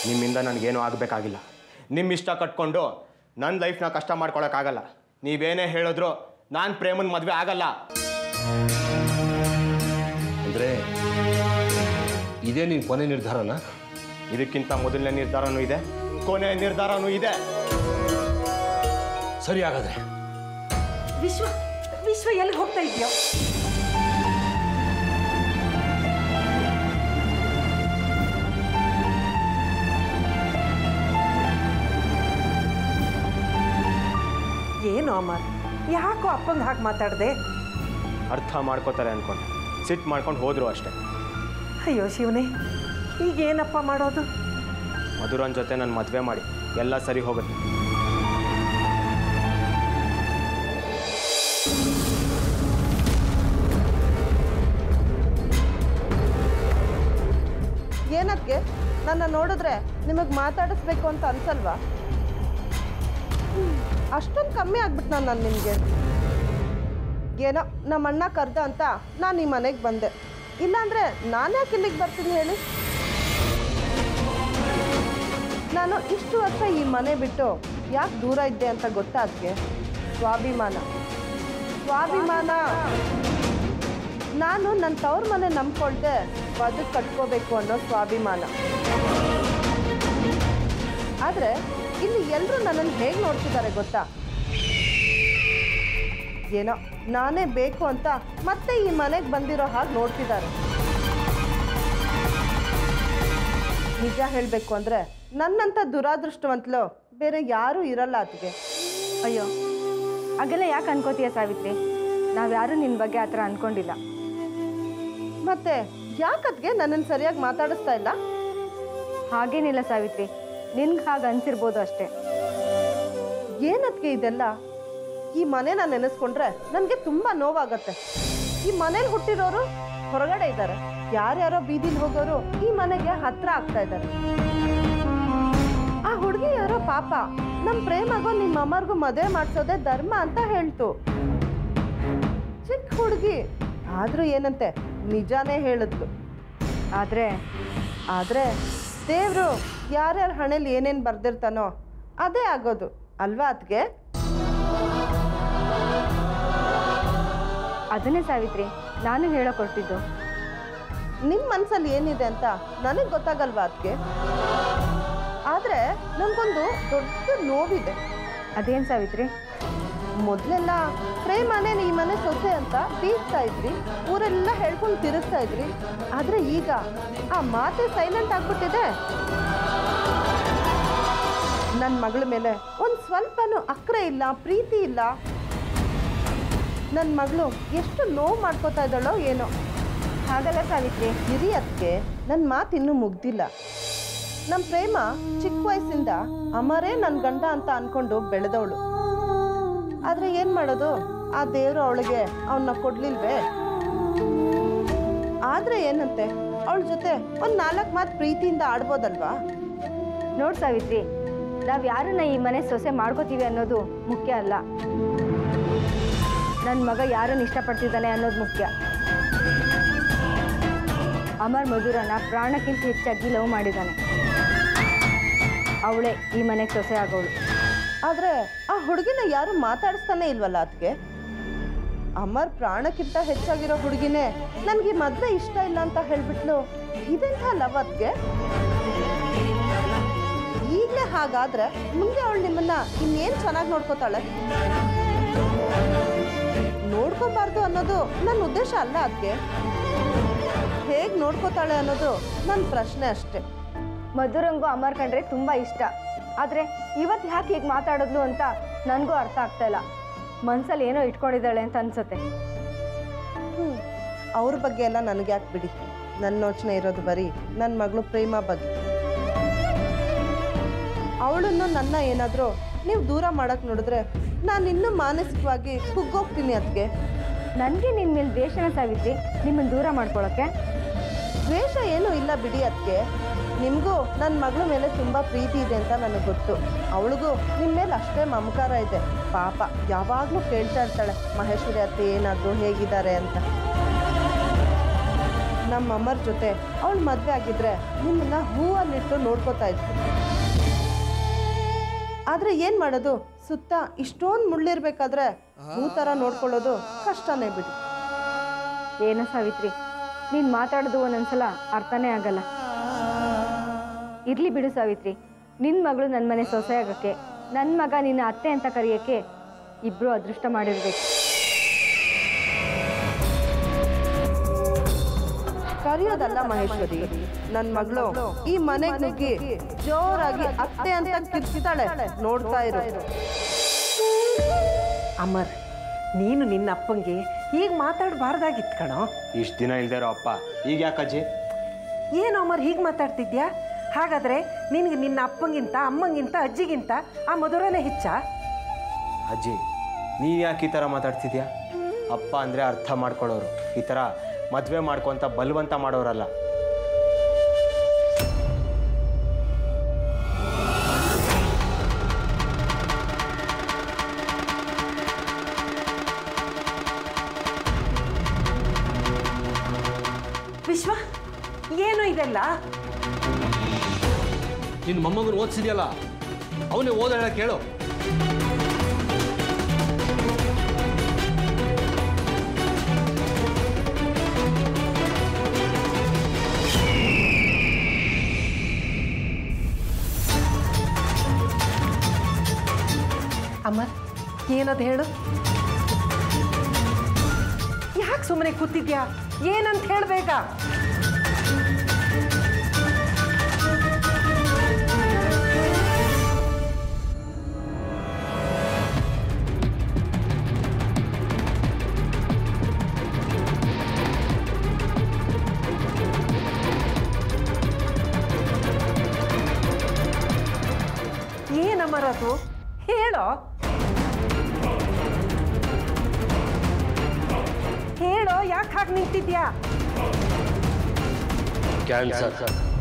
ನಿಮ್ಮಿಂದ ನನಗೇನು ಆಗಬೇಕಾಗಿಲ್ಲ ನಿಮ್ಮ ಇಷ್ಟ ಕಟ್ಕೊಂಡು ನನ್ನ ಲೈಫ್ನ ಕಷ್ಟ ಮಾಡ್ಕೊಳಕ್ಕಾಗಲ್ಲ ನೀವೇನೇ ಹೇಳಿದ್ರು ನಾನು ಪ್ರೇಮನ ಮದುವೆ ಆಗಲ್ಲ ಅಂದರೆ ಇದೇ ನೀನು ಕೊನೆ ನಿರ್ಧಾರನ ಇದಕ್ಕಿಂತ ಮೊದಲನೇ ನಿರ್ಧಾರನೂ ಇದೆ ಕೊನೆ ನಿರ್ಧಾರನೂ ಇದೆ ಸರಿ ಹಾಗಾದ್ರೆ ವಿಶ್ವ ವಿಶ್ವ ಎಲ್ಲಿ ಹೋಗ್ತಾ ಇದೆಯೋ ಏನು ಅಮರ್ ಯಾಕೋ ಅಪ್ಪಂಗೆ ಹಾಗೆ ಮಾತಾಡ್ದೆ ಅರ್ಥ ಮಾಡ್ಕೋತಾರೆ ಅನ್ಕೊಂಡು ಸಿಟ್ಟು ಮಾಡ್ಕೊಂಡು ಹೋದ್ರು ಅಷ್ಟೇ ಅಯ್ಯೋ ಶಿವನೇ ಈಗೇನಪ್ಪ ಮಾಡೋದು ಮಧುರನ್ ಜೊತೆ ನನ್ನ ಮದುವೆ ಮಾಡಿ ಎಲ್ಲ ಸರಿ ಹೋಗುತ್ತೆ ಏನಕ್ಕೆ ನನ್ನ ನೋಡಿದ್ರೆ ನಿಮಗೆ ಮಾತಾಡಿಸ್ಬೇಕು ಅಂತ ಅನ್ಸಲ್ವಾ ಅಷ್ಟೊಂದು ಕಮ್ಮಿ ಆಗ್ಬಿಟ್ಟು ನಾನು ನಾನು ನಿಮಗೆ ಏನೋ ನಮ್ಮ ಅಣ್ಣ ಕರ್ದ ಅಂತ ನಾನು ಈ ಮನೆಗೆ ಬಂದೆ ಇಲ್ಲಾಂದರೆ ನಾನು ಯಾಕೆ ಇಲ್ಲಿಗೆ ಬರ್ತೀನಿ ಹೇಳಿ ನಾನು ಇಷ್ಟು ವರ್ಷ ಈ ಮನೆ ಬಿಟ್ಟು ಯಾಕೆ ದೂರ ಇದ್ದೆ ಅಂತ ಗೊತ್ತಾ ಅದಕ್ಕೆ ಸ್ವಾಭಿಮಾನ ಸ್ವಾಭಿಮಾನ ನಾನು ನನ್ನ ತವ್ರ ಮನೆ ನಂಬ್ಕೊಳ್ದೆ ಬದುಕು ಕಟ್ಕೋಬೇಕು ಅನ್ನೋ ಸ್ವಾಭಿಮಾನ ಆದರೆ ಇಲ್ಲಿ ಎಲ್ಲರೂ ನನ್ನನ್ನು ಹೇಗೆ ನೋಡ್ತಿದ್ದಾರೆ ಗೊತ್ತಾ ಏನೋ ನಾನೇ ಬೇಕು ಅಂತ ಮತ್ತೆ ಈ ಮನೆಗೆ ಬಂದಿರೋ ಹಾಗೆ ನೋಡ್ತಿದ್ದಾರೆ ನಿಜ ಹೇಳಬೇಕು ಅಂದರೆ ನನ್ನಂಥ ದುರಾದೃಷ್ಟವಂತಲೋ ಬೇರೆ ಯಾರೂ ಇರಲ್ಲ ಅದಕ್ಕೆ ಅಯ್ಯೋ ಹಾಗೆಲ್ಲ ಯಾಕೆ ಅನ್ಕೋತೀಯ ಸಾವಿತ್ರಿ ನಾವ್ಯಾರೂ ನಿನ್ನ ಬಗ್ಗೆ ಆ ಥರ ಅನ್ಕೊಂಡಿಲ್ಲ ಮತ್ತೆ ಯಾಕದ್ಗೆ ನನ್ನನ್ನು ಸರಿಯಾಗಿ ಮಾತಾಡಿಸ್ತಾ ಇಲ್ಲ ಹಾಗೇನಿಲ್ಲ ಸಾವಿತ್ರಿ ನಿನ್ಗೆ ಹಾಗೆ ಅನ್ಸಿರ್ಬೋದು ಅಷ್ಟೇ ಏನದ್ಕೆ ಇದೆಲ್ಲ ಈ ಮನೆನ ನೆನೆಸ್ಕೊಂಡ್ರೆ ನನಗೆ ತುಂಬಾ ನೋವಾಗತ್ತೆ ಈ ಮನೇಲಿ ಹುಟ್ಟಿರೋರು ಹೊರಗಡೆ ಇದ್ದಾರೆ ಯಾರ್ಯಾರೋ ಬೀದಿಲಿ ಹೋಗೋರು ಈ ಮನೆಗೆ ಹತ್ರ ಆಗ್ತಾ ಇದ್ದಾರೆ ಆ ಹುಡುಗಿ ಯಾರೋ ಪಾಪ ನಮ್ಮ ಪ್ರೇಮಗೋ ನಿಮ್ಮ ಅಮ್ಮರ್ಗೂ ಮದುವೆ ಮಾಡ್ಸೋದೇ ಧರ್ಮ ಅಂತ ಹೇಳ್ತು ಚಿಕ್ಕ ಹುಡುಗಿ ಆದ್ರೂ ಏನಂತೆ ನಿಜಾನೇ ಹೇಳಿದ್ಲು ಆದರೆ ಆದರೆ ದೇವರು ಯಾರ್ಯಾರ ಹಣೆಯಲ್ಲಿ ಏನೇನು ಬರ್ದಿರ್ತಾನೋ ಅದೇ ಆಗೋದು ಅಲ್ವಾ ಅದಕ್ಕೆ ಅದನ್ನೇ ಸಾವಿತ್ರಿ ನಾನು ಹೇಳಕೊಟ್ಟಿದ್ದು ನಿಮ್ಮ ಮನಸ್ಸಲ್ಲಿ ಏನಿದೆ ಅಂತ ನನಗೆ ಗೊತ್ತಾಗಲ್ವಾ ಅದಕ್ಕೆ ಆದರೆ ನನಗೊಂದು ದೊಡ್ಡ ನೋವಿದೆ ಅದೇನು ಸಾವಿತ್ರಿ ಮೊದಲೆಲ್ಲ ಪ್ರೇಮನೇ ಈ ಮನೆ ಸೊಸೆ ಅಂತ ಬೀಗ್ತಾ ಇದ್ರಿ ಊರೆಲ್ಲ ಹೇಳ್ಕೊಂಡು ತಿರುಗ್ತಾ ಇದ್ರಿ ಆದರೆ ಈಗ ಆ ಮಾತೆ ಸೈಲೆಂಟ್ ಆಗ್ಬಿಟ್ಟಿದೆ ನನ್ನ ಮಗಳ ಮೇಲೆ ಒಂದು ಸ್ವಲ್ಪನೂ ಅಕ್ರೆ ಇಲ್ಲ ಪ್ರೀತಿ ಇಲ್ಲ ನನ್ನ ಮಗಳು ಎಷ್ಟು ನೋವು ಮಾಡ್ಕೋತಾ ಇದ್ದಾಳೋ ಏನೋ ಹಾಗಲ್ಲ ಸಾವಿತ್ರಿ ಇರಿ ಅದಕ್ಕೆ ನನ್ನ ಮಾತು ಇನ್ನೂ ಮುಗ್ದಿಲ್ಲ ನಮ್ಮ ಪ್ರೇಮ ಚಿಕ್ಕ ವಯಸ್ಸಿಂದ ಅಮರೇ ನನ್ನ ಗಂಡ ಅಂತ ಅನ್ಕೊಂಡು ಬೆಳೆದವಳು ಆದರೆ ಏನು ಮಾಡೋದು ಆ ದೇವರು ಅವಳಿಗೆ ಅವನ್ನ ಕೊಡ್ಲಿಲ್ವೇ ಆದರೆ ಏನಂತೆ ಅವಳ ಜೊತೆ ಒಂದು ನಾಲ್ಕು ಮಾತು ಪ್ರೀತಿಯಿಂದ ಆಡ್ಬೋದಲ್ವಾ ನೋಡ್ ಸಾವಿತ್ರಿ ನಾವು ಯಾರನ್ನ ಈ ಮನೆ ಸೊಸೆ ಮಾಡ್ಕೋತೀವಿ ಅನ್ನೋದು ಮುಖ್ಯ ಅಲ್ಲ ನನ್ನ ಮಗ ಯಾರನ್ನ ಇಷ್ಟಪಡ್ತಿದ್ದಾನೆ ಅನ್ನೋದು ಮುಖ್ಯ ಅಮರ್ ಮಧುರನ ಪ್ರಾಣಕ್ಕಿಂತ ಹೆಚ್ಚಾಗಿ ಲವ್ ಮಾಡಿದ್ದಾನೆ ಅವಳೇ ಈ ಮನೆಗೆ ಸೊಸೆ ಆಗೋಳು ಆದರೆ ಆ ಹುಡುಗಿನ ಯಾರು ಮಾತಾಡಿಸ್ತಾನೆ ಇಲ್ವಲ್ಲ ಅದಕ್ಕೆ ಅಮರ್ ಪ್ರಾಣಕ್ಕಿಂತ ಹೆಚ್ಚಾಗಿರೋ ಹುಡುಗಿನೇ ನನಗೆ ಮದುವೆ ಇಷ್ಟ ಇಲ್ಲ ಅಂತ ಹೇಳ್ಬಿಟ್ಲು ಇದೆಂಥ ಲವ್ ಅದಕ್ಕೆ ಈಗಲೇ ಹಾಗಾದ್ರೆ ಮುಂದೆ ಅವಳು ನಿಮ್ಮನ್ನ ಇನ್ನೇನು ಚೆನ್ನಾಗಿ ನೋಡ್ಕೋತಾಳೆ ನೋಡ್ಕೋಬಾರ್ದು ಅನ್ನೋದು ನನ್ನ ಉದ್ದೇಶ ಅಲ್ಲ ಅದಕ್ಕೆ ಹೇಗೆ ನೋಡ್ಕೋತಾಳೆ ಅನ್ನೋದು ನನ್ನ ಪ್ರಶ್ನೆ ಅಷ್ಟೇ ಮಧುರಂಗೂ ಅಮರ್ ಕಂಡ್ರೆ ತುಂಬ ಇಷ್ಟ ಆದರೆ ಇವತ್ತು ಯಾಕೆ ಹೀಗೆ ಮಾತಾಡಿದ್ಲು ಅಂತ ನನಗೂ ಅರ್ಥ ಆಗ್ತಾ ಇಲ್ಲ ಮನ್ಸಲ್ಲಿ ಏನೋ ಇಟ್ಕೊಂಡಿದ್ದಾಳೆ ಅಂತ ಅನ್ಸುತ್ತೆ ಹ್ಮ್. ಅವ್ರ ಬಗ್ಗೆ ಎಲ್ಲ ನನಗೆ ಯಾಕೆ ಬಿಡಿ ನನ್ನ ಯೋಚನೆ ಇರೋದು ಬರೀ ನನ್ನ ಮಗಳು ಪ್ರೇಮ ಬಗ್ಗೆ ಅವಳನ್ನು ನನ್ನ ಏನಾದರೂ ನೀವು ದೂರ ಮಾಡಕ್ಕೆ ನೋಡಿದ್ರೆ ನಾನು ಇನ್ನೂ ಮಾನಸಿಕವಾಗಿ ಕುಗ್ಗೋಗ್ತೀನಿ ಅದಕ್ಕೆ ನನಗೆ ನಿನ್ನ ಮೇಲೆ ದ್ವೇಷನ ಸಾವಿತ್ರಿ ನಿಮ್ಮನ್ನು ದೂರ ಮಾಡ್ಕೊಳ್ಳೋಕ್ಕೆ ದ್ವೇಷ ಏನೂ ಇಲ್ಲ ಬಿಡಿ ಅದಕ್ಕೆ ನಿಮಗೂ ನನ್ನ ಮಗಳ ಮೇಲೆ ತುಂಬ ಪ್ರೀತಿ ಇದೆ ಅಂತ ನನಗೆ ಗೊತ್ತು ಅವಳಿಗೂ ನಿಮ್ಮ ಮೇಲೆ ಅಷ್ಟೇ ಮಮಕಾರ ಇದೆ ಪಾಪ ಯಾವಾಗಲೂ ಕೇಳ್ತಾ ಇರ್ತಾಳೆ ಮಹೇಶ್ವರಿ ಅತ್ತೆ ಏನಾದರೂ ಹೇಗಿದ್ದಾರೆ ಅಂತ ನಮ್ಮ ಅಮ್ಮರ ಜೊತೆ ಅವಳು ಮದುವೆ ಆಗಿದ್ರೆ ನಿಮ್ಮನ್ನ ಹೂವನ್ನಿಟ್ಟು ನೋಡ್ಕೋತಾ ಇದ್ವಿ ಆದ್ರೆ ಏನ್ ಮಾಡೋದು ಸುತ್ತ ಇಷ್ಟೊಂದು ಮುಳ್ಳಿರ್ಬೇಕಾದ್ರೆ ಹೂ ಥರ ನೋಡ್ಕೊಳ್ಳೋದು ಕಷ್ಟನೇ ಬಿಡಿ ಏನೋ ಸಾವಿತ್ರಿ ನೀನು ಮಾತಾಡೋದು ಒಂದೊಂದ್ಸಲ ಅರ್ಥನೇ ಆಗಲ್ಲ ಇರ್ಲಿ ಬಿಡು ಸಾವಿತ್ರಿ ನಿನ್ನ ಮಗಳು ನನ್ನ ಮನೆ ಸೊಸೆ ಆಗೋಕ್ಕೆ ನನ್ನ ಮಗ ನಿನ್ನ ಅತ್ತೆ ಅಂತ ಕರೆಯೋಕ್ಕೆ ಇಬ್ಬರು ಅದೃಷ್ಟ ಮಾಡಿರ್ಬೇಕು ಕರೆಯೋದಲ್ಲ ಮಹೇಶ್ವರಿ ನನ್ನ ಮಗಳು ಈ ಮನೆಗೆ ನುಗ್ಗಿ ಜೋರಾಗಿ ಅತ್ತೆ ಅಂತ ಕಿರ್ಚಿತಾಳೆ ನೋಡ್ತಾ ಇರು ಅಮರ್ ನೀನು ನಿನ್ನ ಅಪ್ಪಂಗೆ ಹೀಗೆ ಮಾತಾಡಬಾರ್ದಾಗಿತ್ತು ಕಣೋ ಇಷ್ಟು ದಿನ ಇಲ್ದೇ ಇರೋ ಅಪ್ಪ ಈಗ ಯಾಕಜ್ಜಿ ಏನು ಅಮರ್ ಹೀಗೆ ಮಾತಾಡ್ತಿದ್ಯಾ ಹಾಗಾದ್ರೆ ನಿನಗೆ ನಿನ್ನ ಅಪ್ಪಂಗಿಂತ ಅಮ್ಮಂಗಿಂತ ಅಜ್ಜಿಗಿಂತ ಆ ಮಧುರನೇ ಹೆಚ್ಚ ಅಜ್ಜಿ ನೀನು ಯಾಕೆ ಈ ಥರ ಮಾತಾಡ್ತಿದ್ಯಾ ಅಪ್ಪ ಅಂದರೆ ಅರ್ಥ ಮಾಡ್ಕೊಳ್ಳೋರು ಈ ಥರ ಮದುವೆ ಮಾಡ್ಕೊಂತ ಬಲವಂತ ಮಾಡೋರಲ್ಲ ವಿಶ್ವ ಏನು ಇದೆಲ್ಲ ನಿನ್ನ ಮೊಮ್ಮಗನ ಓದಿಸಿದ್ಯಲ್ಲ ಅವನೇ ಓದ ಹೇಳಕ್ಕೆ ಕೇಳು ಅಮರ್ ಏನದು ಹೇಳು ಯಾಕೆ ಸುಮ್ಮನೆ ಕೂತಿದ್ಯಾ ಏನಂತ ಹೇಳ್ಬೇಕ ಏನಮರದು ಹೇಳೋ ಹೇಳೋ ಯಾಕೆ ಹಾಗೆ ನಿಂತಿದ್ಯಾ ಕ್ಯಾನ್ಸರ್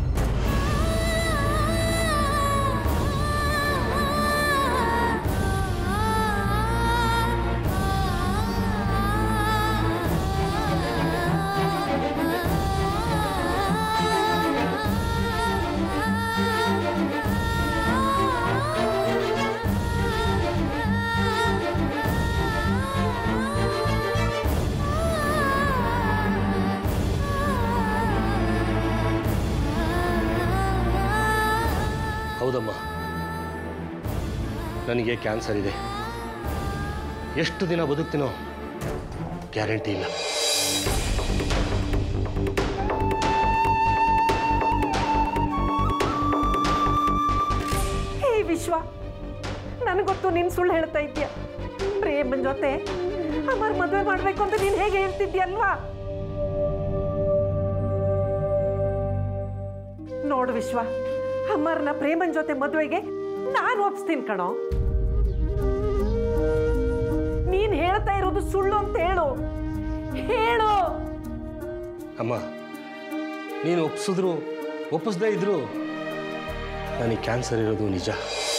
ಹೌದಮ್ಮ ನನಗೆ ಕ್ಯಾನ್ಸರ್ ಇದೆ ಎಷ್ಟು ದಿನ ಬದುಕ್ತೀನೋ ಗ್ಯಾರಂಟಿ ಇಲ್ಲ ಹೇ ವಿಶ್ವ ನನಗೊತ್ತು ನೀನು ಸುಳ್ಳು ಹೇಳ್ತಾ ಇದ್ಯ ಪ್ರೇಮನ್ ಜೊತೆ ಅಮರ್ ಮದುವೆ ಮಾಡ್ಬೇಕು ಅಂತ ನೀನು ಹೇಗೆ ಹೇಳ್ತಿದ್ಯಲ್ವಾ ನೋಡು ವಿಶ್ವ ಅಮರ್ನ ಪ್ರೇಮನ್ ಜೊತೆ ಮದುವೆಗೆ ನಾನು ಒಪ್ಸ್ತೀನಿ ಕಣೋ ನೀನ್ ಹೇಳ್ತಾ ಇರೋದು ಸುಳ್ಳು ಅಂತ ಹೇಳು ಹೇಳು ಅಮ್ಮ ನೀನು ಒಪ್ಸಿದ್ರು ಒಪ್ಪಿಸ್ದೇ ಇದ್ರು ನನಗೆ ಕ್ಯಾನ್ಸರ್ ಇರೋದು ನಿಜ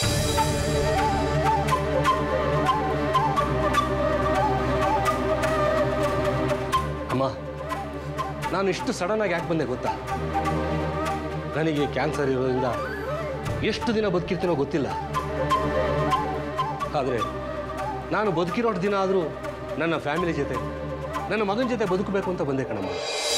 ಅಮ್ಮ ನಾನು ಇಷ್ಟು ಸಡನ್ನಾಗಿ ಯಾಕೆ ಬಂದೆ ಗೊತ್ತಾ ನನಗೆ ಕ್ಯಾನ್ಸರ್ ಇರೋದ್ರಿಂದ ಎಷ್ಟು ದಿನ ಬದುಕಿರ್ತೀನೋ ಗೊತ್ತಿಲ್ಲ ಆದರೆ ನಾನು ಬದುಕಿರೋ ದಿನ ಆದರೂ ನನ್ನ ಫ್ಯಾಮಿಲಿ ಜೊತೆ ನನ್ನ ಮಗನ ಜೊತೆ ಬದುಕಬೇಕು ಅಂತ ಬಂದೆ ಕಣಮ್ಮ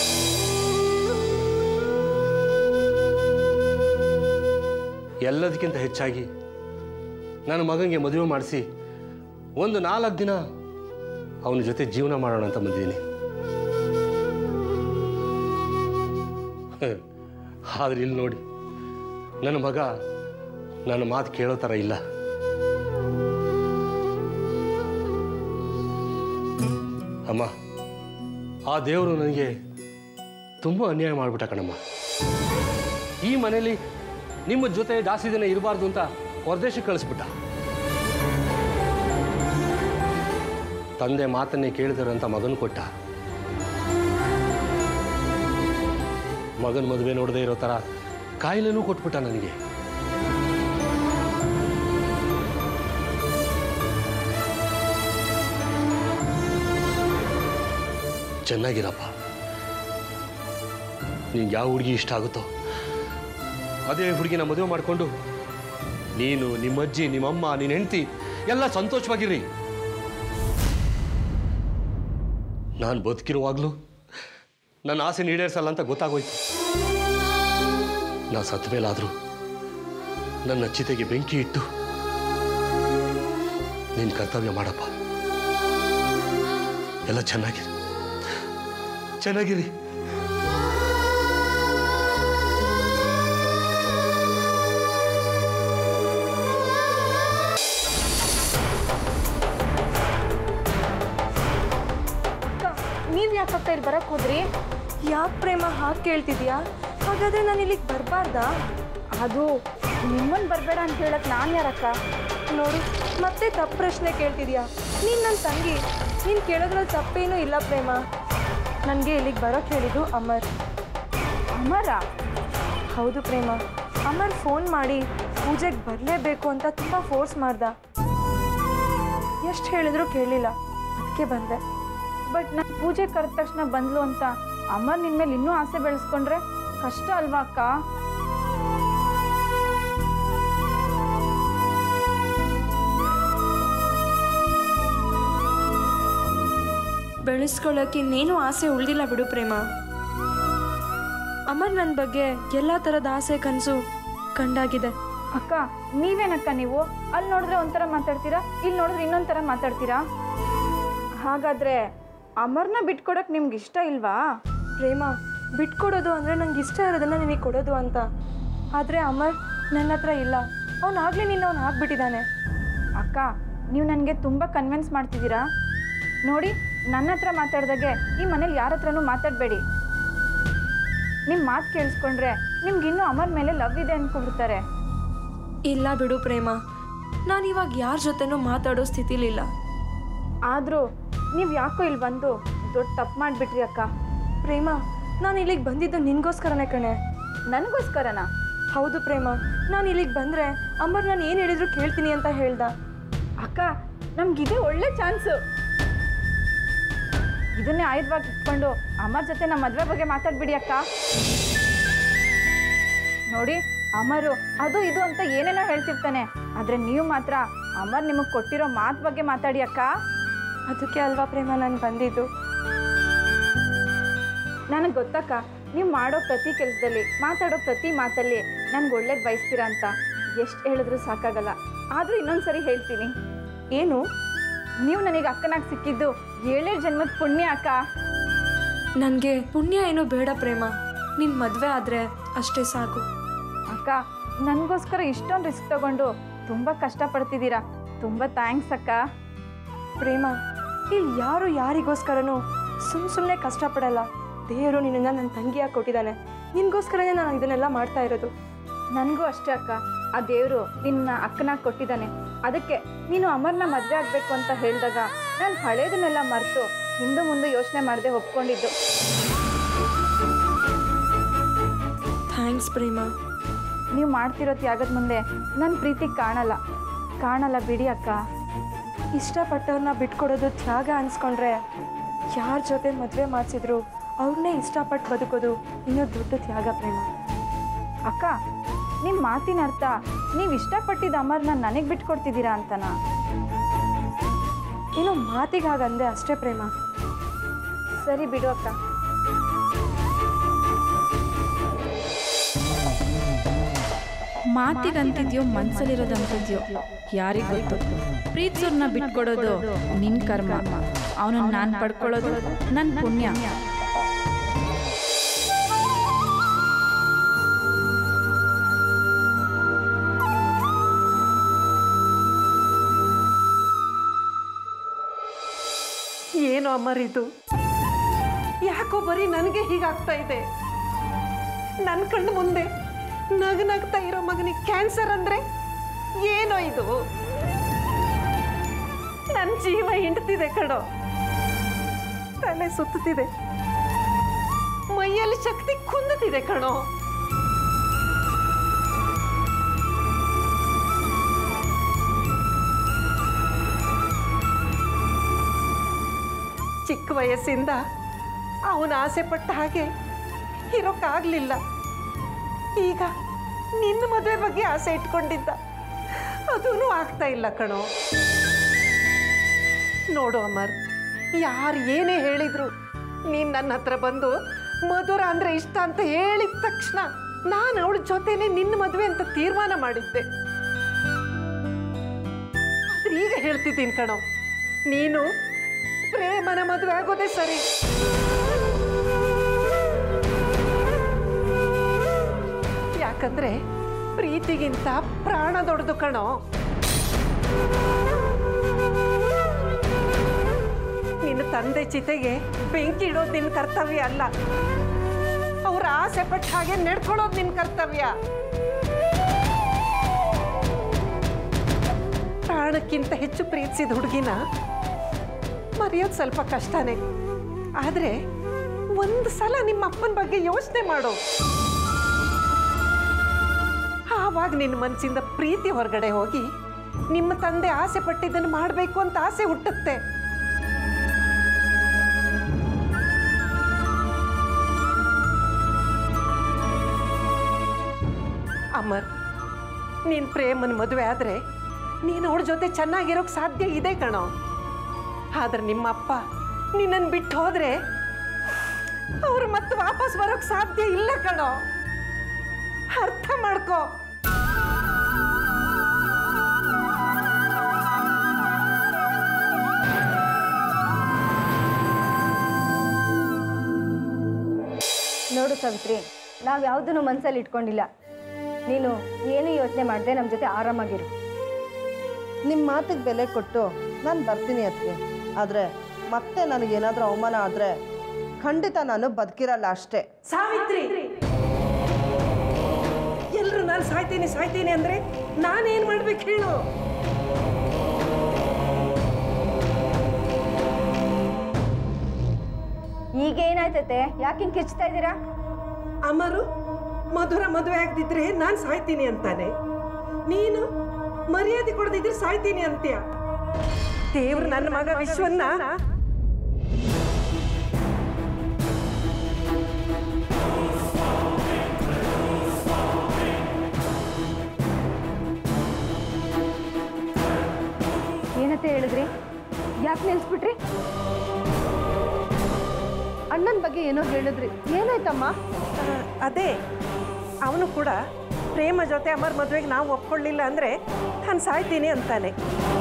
ಎಲ್ಲದಕ್ಕಿಂತ ಹೆಚ್ಚಾಗಿ ನನ್ನ ಮಗನಿಗೆ ಮದುವೆ ಮಾಡಿಸಿ ಒಂದು ನಾಲ್ಕು ದಿನ ಅವನ ಜೊತೆ ಜೀವನ ಮಾಡೋಣ ಅಂತ ಬಂದಿದ್ದೀನಿ ಆದ್ರೆ ಇಲ್ಲಿ ನೋಡಿ ನನ್ನ ಮಗ ನನ್ನ ಮಾತು ಕೇಳೋ ಥರ ಇಲ್ಲ ಅಮ್ಮ ಆ ದೇವರು ನನಗೆ ತುಂಬ ಅನ್ಯಾಯ ಮಾಡಿಬಿಟ್ಟ ಕಣಮ್ಮ ಈ ಮನೇಲಿ ನಿಮ್ಮ ಜೊತೆ ಜಾಸ್ತಿ ದಿನ ಇರಬಾರ್ದು ಅಂತ ಹೊರದೇಶಕ್ಕೆ ಕಳಿಸ್ಬಿಟ್ಟ ತಂದೆ ಮಾತನ್ನೇ ಕೇಳಿದಾರಂತ ಮಗನ ಕೊಟ್ಟ ಮಗನ ಮದುವೆ ನೋಡದೇ ಇರೋ ಥರ ಕಾಯಿಲೆನೂ ಕೊಟ್ಬಿಟ್ಟ ನನಗೆ ಚೆನ್ನಾಗಿರಪ್ಪ ನಿನ್ಗೆ ಯಾವ ಹುಡುಗಿ ಇಷ್ಟ ಆಗುತ್ತೋ ಅದೇ ಹುಡುಗಿನ ಮದುವೆ ಮಾಡಿಕೊಂಡು ನೀನು ನಿಮ್ಮಜ್ಜಿ ನಿಮ್ಮಮ್ಮ ನಿನ್ನ ಹೆಂಡತಿ ಎಲ್ಲ ಸಂತೋಷವಾಗಿರ್ರಿ ನಾನು ಬದುಕಿರುವಾಗಲೂ ನನ್ನ ಆಸೆ ಈಡೇರಿಸಲ್ಲ ಅಂತ ಗೊತ್ತಾಗೋಯ್ತು ನಾ ಸತ್ತ ಮೇಲಾದರೂ ನನ್ನ ಚಿತೆಗೆ ಬೆಂಕಿ ಇಟ್ಟು ನಿನ್ನ ಕರ್ತವ್ಯ ಮಾಡಪ್ಪ ಎಲ್ಲ ಚೆನ್ನಾಗಿರಿ ಚೆನ್ನಾಗಿರಿ ನೀವು ಯಾಕಕ್ಕ ಇಲ್ಲಿ ಬರಕ್ಕೆ ಹೋದ್ರಿ ಯಾಕೆ ಪ್ರೇಮ ಹಾಗೆ ಕೇಳ್ತಿದ್ಯಾ ಹಾಗಾದ್ರೆ ನಾನು ಇಲ್ಲಿಗೆ ಬರಬಾರ್ದಾ ಅದು ನಿಮ್ಮನ್ನು ಬರಬೇಡ ಅಂತ ಹೇಳಕ್ ನಾನು ಯಾರಕ್ಕ ನೋಡು ಮತ್ತೆ ತಪ್ಪು ಪ್ರಶ್ನೆ ಕೇಳ್ತಿದ್ಯಾ ನೀನು ನನ್ನ ತಂಗಿ ನೀನು ಕೇಳೋದ್ರಲ್ಲಿ ತಪ್ಪೇನೂ ಇಲ್ಲ ಪ್ರೇಮ ನನಗೆ ಇಲ್ಲಿಗೆ ಬರೋಕ್ಕೆ ಹೇಳಿದ್ದು ಅಮರ್ ಅಮರ ಹೌದು ಪ್ರೇಮ ಅಮರ್ ಫೋನ್ ಮಾಡಿ ಪೂಜೆಗೆ ಬರಲೇಬೇಕು ಅಂತ ತುಂಬ ಫೋರ್ಸ್ ಮಾಡ್ದ ಎಷ್ಟು ಹೇಳಿದ್ರು ಕೇಳಲಿಲ್ಲ ಅದಕ್ಕೆ ಬಂದೆ ಬಟ್ ನಾನು ಪೂಜೆ ಕರೆದ ತಕ್ಷಣ ಬಂದ್ಲು ಅಂತ ಅಮರ್ ನಿನ್ನ ಮೇಲೆ ಇನ್ನೂ ಆಸೆ ಬೆಳೆಸ್ಕೊಂಡ್ರೆ ಕಷ್ಟ ಅಲ್ವಾ ಅಕ್ಕ ಬೆಳೆಸ್ಕೊಳ್ಳೋಕೆ ಇನ್ನೇನು ಆಸೆ ಉಳಿದಿಲ್ಲ ಬಿಡು ಪ್ರೇಮ ಅಮರ್ ನನ್ನ ಬಗ್ಗೆ ಎಲ್ಲ ಥರದ ಆಸೆ ಕನಸು ಕಂಡಾಗಿದೆ ಅಕ್ಕ ನೀವೇನಕ್ಕ ನೀವು ಅಲ್ಲಿ ನೋಡಿದ್ರೆ ಒಂಥರ ಮಾತಾಡ್ತೀರಾ ಇಲ್ಲಿ ನೋಡಿದ್ರೆ ಇನ್ನೊಂದ್ ಥರ ಮಾತಾಡ್ತೀರಾ ಹಾಗಾದ್ರೆ ಅಮರ್ನ ಬಿಟ್ಕೊಡಕ್ ನಿಮ್ಗೆ ಇಷ್ಟ ಇಲ್ವಾ ಪ್ರೇಮ ಬಿಟ್ಕೊಡೋದು ಅಂದರೆ ನಂಗೆ ಇಷ್ಟ ಇರೋದನ್ನ ನಿನಗೆ ಕೊಡೋದು ಅಂತ ಆದರೆ ಅಮರ್ ನನ್ನ ಹತ್ರ ಇಲ್ಲ ಅವನಾಗಲೇ ನಿನ್ನ ಅವ್ನು ಆಗ್ಬಿಟ್ಟಿದ್ದಾನೆ ಅಕ್ಕ ನೀವು ನನಗೆ ತುಂಬ ಕನ್ವಿನ್ಸ್ ಮಾಡ್ತಿದ್ದೀರಾ ನೋಡಿ ನನ್ನ ಹತ್ರ ಮಾತಾಡ್ದಾಗೆ ಈ ಮನೇಲಿ ಯಾರ ಹತ್ರನೂ ಮಾತಾಡಬೇಡಿ ನಿಮ್ಮ ಮಾತು ಕೇಳಿಸ್ಕೊಂಡ್ರೆ ನಿಮ್ಗೆ ಇನ್ನೂ ಅಮರ್ ಮೇಲೆ ಲವ್ ಇದೆ ಅನ್ಕೊಂಡ್ಬಿಡ್ತಾರೆ ಇಲ್ಲ ಬಿಡು ಪ್ರೇಮ ನಾನು ಇವಾಗ ಯಾರ ಜೊತೆನೂ ಮಾತಾಡೋ ಸ್ಥಿತಿಲಿಲ್ಲ ಆದರೂ ನೀವು ಯಾಕೋ ಇಲ್ಲಿ ಬಂದು ದೊಡ್ಡ ತಪ್ಪು ಮಾಡಿಬಿಟ್ರಿ ಅಕ್ಕ ಪ್ರೇಮ ನಾನು ಇಲ್ಲಿಗೆ ಬಂದಿದ್ದು ನಿನಗೋಸ್ಕರನೇ ಕಣೆ ನನಗೋಸ್ಕರನಾ ಹೌದು ಪ್ರೇಮ ನಾನು ಇಲ್ಲಿಗೆ ಬಂದರೆ ಅಮರ್ ನಾನು ಏನು ಹೇಳಿದ್ರು ಕೇಳ್ತೀನಿ ಅಂತ ಹೇಳ್ದ ಅಕ್ಕ ನಮ್ಗಿದೆ ಒಳ್ಳೆ ಚಾನ್ಸು ಇದನ್ನೇ ಆಯುಧವಾಗಿ ಇಟ್ಕೊಂಡು ಅಮರ್ ಜೊತೆ ನಮ್ಮ ಮದುವೆ ಬಗ್ಗೆ ಮಾತಾಡ್ಬಿಡಿ ಅಕ್ಕ ನೋಡಿ ಅಮರು ಅದು ಇದು ಅಂತ ಏನೇನೋ ಹೇಳ್ತಿರ್ತಾನೆ ಆದ್ರೆ ನೀವು ಮಾತ್ರ ಅಮರ್ ನಿಮಗೆ ಕೊಟ್ಟಿರೋ ಮಾತು ಬಗ್ಗೆ ಮಾತಾಡಿ ಅಕ್ಕ ಅದಕ್ಕೆ ಅಲ್ವಾ ಪ್ರೇಮ ನಾನು ಬಂದಿದ್ದು ನನಗೆ ಗೊತ್ತಕ್ಕ ನೀವು ಮಾಡೋ ಪ್ರತಿ ಕೆಲಸದಲ್ಲಿ ಮಾತಾಡೋ ಪ್ರತಿ ಮಾತಲ್ಲಿ ನನ್ಗೆ ಒಳ್ಳೇದು ಬಯಸ್ತೀರಾ ಅಂತ ಎಷ್ಟು ಹೇಳಿದ್ರು ಸಾಕಾಗಲ್ಲ ಆದರೂ ಇನ್ನೊಂದ್ಸರಿ ಹೇಳ್ತೀನಿ ಏನು ನೀವು ನನಗೆ ಅಕ್ಕನಾಗಿ ಸಿಕ್ಕಿದ್ದು ಏಳೇಳು ಜನ್ಮದ ಪುಣ್ಯ ಅಕ್ಕ ನನಗೆ ಪುಣ್ಯ ಏನೂ ಬೇಡ ಪ್ರೇಮ ನಿನ್ನ ಮದುವೆ ಆದರೆ ಅಷ್ಟೇ ಸಾಕು ಅಕ್ಕ ನನಗೋಸ್ಕರ ಇಷ್ಟೊಂದು ರಿಸ್ಕ್ ತಗೊಂಡು ತುಂಬ ಕಷ್ಟಪಡ್ತಿದ್ದೀರಾ ತುಂಬ ಥ್ಯಾಂಕ್ಸ್ ಅಕ್ಕ ಪ್ರೇಮ ಇಲ್ಲಿ ಯಾರು ಯಾರಿಗೋಸ್ಕರನೂ ಸುಮ್ಮ ಸುಮ್ಮನೆ ಕಷ್ಟಪಡಲ್ಲ ದೇವರು ನಿನ್ನನ್ನು ನನ್ನ ತಂಗಿಯಾಗಿ ಕೊಟ್ಟಿದ್ದಾನೆ ನಿನಗೋಸ್ಕರನೇ ನಾನು ಇದನ್ನೆಲ್ಲ ಮಾಡ್ತಾ ಇರೋದು ನನಗೂ ಅಷ್ಟೇ ಅಕ್ಕ ಆ ದೇವರು ನಿನ್ನ ಅಕ್ಕನಾಗಿ ಕೊಟ್ಟಿದ್ದಾನೆ ಅದಕ್ಕೆ ನೀನು ಅಮರ್ನ ಮದುವೆ ಆಗಬೇಕು ಅಂತ ಹೇಳಿದಾಗ ನಾನು ಹಳೇದನ್ನೆಲ್ಲ ಮರೆತು ಹಿಂದೆ ಮುಂದೆ ಯೋಚನೆ ಮಾಡದೆ ಒಪ್ಕೊಂಡಿದ್ದು ಥ್ಯಾಂಕ್ಸ್ ಪ್ರೇಮ ನೀವು ಮಾಡ್ತಿರೋ ತ್ಯಾಗದ ಮುಂದೆ ನನ್ನ ಪ್ರೀತಿ ಕಾಣಲ್ಲ ಕಾಣಲ್ಲ ಬಿಡಿ ಅಕ್ಕ ಇಷ್ಟಪಟ್ಟವ್ರನ್ನ ಬಿಟ್ಕೊಡೋದು ತ್ಯಾಗ ಅನ್ಸ್ಕೊಂಡ್ರೆ ಯಾರ ಜೊತೆ ಮದುವೆ ಮಾಡಿಸಿದ್ರು ಅವ್ರನ್ನೇ ಇಷ್ಟಪಟ್ಟು ಬದುಕೋದು ಇನ್ನೂ ದೊಡ್ಡ ತ್ಯಾಗ ಪ್ರೇಮ ಅಕ್ಕ ನಿಮ್ಮ ಮಾತಿನ ಅರ್ಥ ನೀವು ಇಷ್ಟಪಟ್ಟಿದ್ದ ಅಮರ್ನ ನನಗೆ ಬಿಟ್ಕೊಡ್ತಿದ್ದೀರಾ ಅಂತನಾ ಏನೋ ಮಾತಿಗೆ ಹಾಗಂದೆ ಅಷ್ಟೇ ಪ್ರೇಮ ಸರಿ ಬಿಡು ಅಕ್ಕ ಮಾತಿಗಂತಿದ್ಯೋ ಮನ್ಸಲ್ಲಿರೋದಂತಿದ್ಯೋ ಯಾರಿಗ್ ಗೊತ್ತು ಪ್ರೀತಿಸೋರ್ನ ಬಿಟ್ಕೊಡೋದು ನಿನ್ ಕರ್ಮ ಅವನನ್ನ ನಾನು ಪಡ್ಕೊಳ್ಳೋದು ನನ್ನ ಪುಣ್ಯ ಏನು ಅಮರ್ ಇದು ಯಾಕೋ ಬರೀ ನನಗೆ ಹೀಗಾಗ್ತಾ ಇದೆ ನನ್ನ ಕಣ್ಣು ಮುಂದೆ ನಗು ನಗ್ತಾ ಇರೋ ಮಗನಿಗೆ ಕ್ಯಾನ್ಸರ್ ಅಂದ್ರೆ ಏನೋ ಇದು ನನ್ನ ಜೀವ ಹಿಂಡ್ತಿದೆ ಕಣೋ ತಲೆ ಸುತ್ತುತ್ತಿದೆ ಮೈಯಲ್ಲಿ ಶಕ್ತಿ ಕುಂದುತ್ತಿದೆ ಕಣೋ ಚಿಕ್ಕ ವಯಸ್ಸಿಂದ ಅವನ ಆಸೆ ಪಟ್ಟ ಹಾಗೆ ಇರೋಕ್ಕಾಗಲಿಲ್ಲ ಈಗ ನಿನ್ನ ಮದುವೆ ಬಗ್ಗೆ ಆಸೆ ಇಟ್ಕೊಂಡಿದ್ದ ಅದೂ ಆಗ್ತಾ ಇಲ್ಲ ಕಣೋ ನೋಡು ಅಮರ್ ಯಾರು ಏನೇ ಹೇಳಿದ್ರು ನೀನು ನನ್ನ ಹತ್ರ ಬಂದು ಮಧುರ ಅಂದರೆ ಇಷ್ಟ ಅಂತ ಹೇಳಿದ ತಕ್ಷಣ ನಾನು ಅವಳ ಜೊತೆನೆ ನಿನ್ನ ಮದುವೆ ಅಂತ ತೀರ್ಮಾನ ಮಾಡಿದ್ದೆ ಆದ್ರೆ ಈಗ ಹೇಳ್ತಿದ್ದೀನಿ ಕಣೋ ನೀನು ಪ್ರೇಮನ ಮದುವೆ ಆಗೋದೇ ಸರಿ ಯಾಕಂದ್ರೆ ಪ್ರೀತಿಗಿಂತ ಪ್ರಾಣ ದೊಡ್ಡದು ಕಣೋ ನಿನ್ನ ತಂದೆ ಚಿತೆಗೆ ಬೆಂಕಿ ಇಡೋದು ನಿನ್ನ ಕರ್ತವ್ಯ ಅಲ್ಲ ಅವ್ರ ಆಸೆ ಪಟ್ಟ ಹಾಗೆ ನಡ್ಕೊಳ್ಳೋದು ನಿನ್ನ ಕರ್ತವ್ಯ ಪ್ರಾಣಕ್ಕಿಂತ ಹೆಚ್ಚು ಪ್ರೀತಿಸಿದ ಹುಡುಗಿನ ಮರೆಯೋದು ಸ್ವಲ್ಪ ಕಷ್ಟನೇ ಆದರೆ ಒಂದು ಸಲ ನಿಮ್ಮ ಅಪ್ಪನ ಬಗ್ಗೆ ಯೋಚನೆ ಮಾಡು ಆವಾಗ ನಿನ್ನ ಮನಸ್ಸಿಂದ ಪ್ರೀತಿ ಹೊರಗಡೆ ಹೋಗಿ ನಿಮ್ಮ ತಂದೆ ಆಸೆ ಪಟ್ಟಿದ್ದನ್ನು ಮಾಡಬೇಕು ಅಂತ ಆಸೆ ಹುಟ್ಟುತ್ತೆ ಅಮರ್ ನೀನು ಪ್ರೇಮನ ಮದುವೆ ಆದರೆ ನೀನು ಅವಳ ಜೊತೆ ಚೆನ್ನಾಗಿರೋಕ್ಕೆ ಸಾಧ್ಯ ಇದೆ ಕಣೋ ಆದ್ರೆ ನಿಮ್ಮ ಅಪ್ಪ ನಿನ್ನನ್ನು ಬಿಟ್ಟು ಹೋದರೆ ಅವ್ರು ಮತ್ತೆ ವಾಪಸ್ ಬರೋಕ್ಕೆ ಸಾಧ್ಯ ಇಲ್ಲ ಕಣೋ ಅರ್ಥ ಮಾಡ್ಕೋ ನೋಡು ಸಾವಿತ್ರಿ ನಾವು ಯಾವುದನ್ನು ಮನಸ್ಸಲ್ಲಿ ಇಟ್ಕೊಂಡಿಲ್ಲ ನೀನು ಏನು ಯೋಚನೆ ಮಾಡದೆ ನಮ್ಮ ಜೊತೆ ಆರಾಮಾಗಿರು ನಿಮ್ಮ ಮಾತಿಗೆ ಬೆಲೆ ಕೊಟ್ಟು ನಾನು ಬರ್ತೀನಿ ಅದಕ್ಕೆ ಆದರೆ ಮತ್ತೆ ನನಗೇನಾದರೂ ಅವಮಾನ ಆದರೆ ಖಂಡಿತ ನಾನು ಬದುಕಿರಲ್ಲ ಅಷ್ಟೇ ಸಾವಿತ್ರಿ ಎಲ್ರು ನಾನು ಸಾಯ್ತೀನಿ ಸಾಯ್ತೀನಿ ಅಂದ್ರೆ ನಾನೇನ್ ಮಾಡ್ಬೇಕು ಹೇಳು ಈಗ ಏನಾಯ್ತತೆ ಯಾಕೆ ಹಿಂಗೆ ಕಿಚ್ತಾ ಇದ್ದೀರಾ ಅಮರು ಮಧುರ ಮದುವೆ ಆಗದಿದ್ರೆ ನಾನು ಸಾಯ್ತೀನಿ ಅಂತಾನೆ ನೀನು ಮರ್ಯಾದೆ ಕೊಡದಿದ್ರೆ ಸಾಯ್ತೀನಿ ಅಂತ್ಯ ದೇವ್ರು ನನ್ನ ಮಗ ವಿಶ್ವನ್ನ ಏನತ್ತೆ ಹೇಳಿದ್ರಿ ಯಾಕೆ ನಿಲ್ಸ್ಬಿಟ್ರಿ ಅಣ್ಣನ ಬಗ್ಗೆ ಏನೋ ಹೇಳಿದ್ರಿ ಏನಾಯ್ತಮ್ಮ ಆ, ಅದೇ ಅವನು ಕೂಡ ಪ್ರೇಮ ಜೊತೆ ಅಮರ್ ಮದುವೆಗೆ ನಾವು ಒಪ್ಕೊಳ್ಳಿಲ್ಲ ಅಂದ್ರೆ ನಾನು ಸಾಯ್ತೀನಿ ಅಂತಾನೆ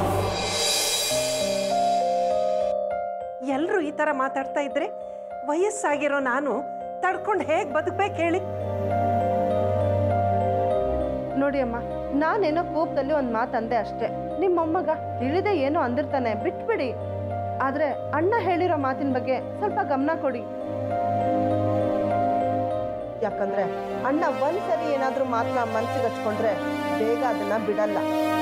ಎಲ್ಲರೂ ಈ ಥರ ಮಾತಾಡ್ತಾ ಇದ್ರೆ ವಯಸ್ಸಾಗಿರೋ ನಾನು ತಡ್ಕೊಂಡು ಹೇಗೆ ಬದುಕ್ಬೇಕು ಹೇಳಿ ನೋಡಿ ಅಮ್ಮ ನಾನೇನೋ ಕೋಪದಲ್ಲಿ ಒಂದು ಮಾತು ಅಂದೆ ಅಷ್ಟೇ ನಿಮ್ಮ ಮೊಮ್ಮಗ ತಿಳಿದೇ ಏನೋ ಅಂದಿರ್ತಾನೆ ಬಿಟ್ಬಿಡಿ ಆದರೆ ಅಣ್ಣ ಹೇಳಿರೋ ಮಾತಿನ ಬಗ್ಗೆ ಸ್ವಲ್ಪ ಗಮನ ಕೊಡಿ ಯಾಕಂದ್ರೆ ಅಣ್ಣ ಒಂದ್ಸರಿ ಏನಾದರೂ ಮಾತನ್ನ ಮನ್ಸಿಗೆ ಹಚ್ಕೊಂಡ್ರೆ ಬೇಗ ಅದನ್ನ ಬಿಡಲ್ಲ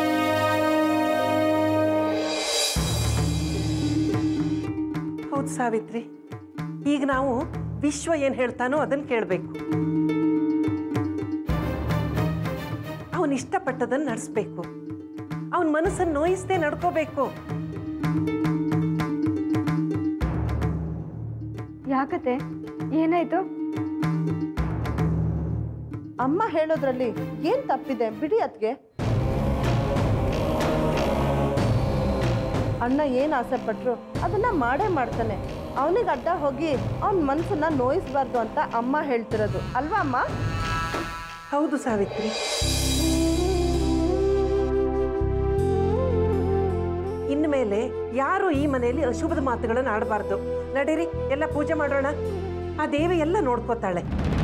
ಹೌದು ಸಾವಿತ್ರಿ ಈಗ ನಾವು ವಿಶ್ವ ಏನು ಹೇಳ್ತಾನೋ ಅದನ್ನು ಕೇಳಬೇಕು ಅವನು ಇಷ್ಟಪಟ್ಟದನ್ನು ನಡೆಸ್ಬೇಕು ಅವನ ಮನಸ್ಸನ್ನು ನೋಯಿಸದೆ ನಡ್ಕೋಬೇಕು ಯಾಕತ್ತೆ ಏನಾಯ್ತು ಅಮ್ಮ ಹೇಳೋದ್ರಲ್ಲಿ ಏನ್ ತಪ್ಪಿದೆ ಬಿಡಿ ಅದ್ಗೆ ಅಣ್ಣ ಏನ್ ಆಸೆ ಪಟ್ರು ಅದನ್ನ ಮಾಡೇ ಮಾಡ್ತಾನೆ ಅವನಿಗೆ ಅಡ್ಡ ಹೋಗಿ ಅವನ ಮನ್ಸನ್ನ ನೋಯಿಸ್ಬಾರ್ದು ಅಂತ ಅಮ್ಮ ಹೇಳ್ತಿರೋದು ಅಲ್ವಾ ಅಮ್ಮ ಹೌದು ಸಾವಿತ್ರಿ ಇನ್ಮೇಲೆ ಯಾರು ಈ ಮನೆಯಲ್ಲಿ ಅಶುಭದ ಮಾತುಗಳನ್ನು ಆಡಬಾರ್ದು ನಡೀರಿ ಎಲ್ಲ ಪೂಜೆ ಮಾಡೋಣ ಆ ದೇವಿ ಎಲ್ಲ ನೋಡ್ಕೋತಾಳೆ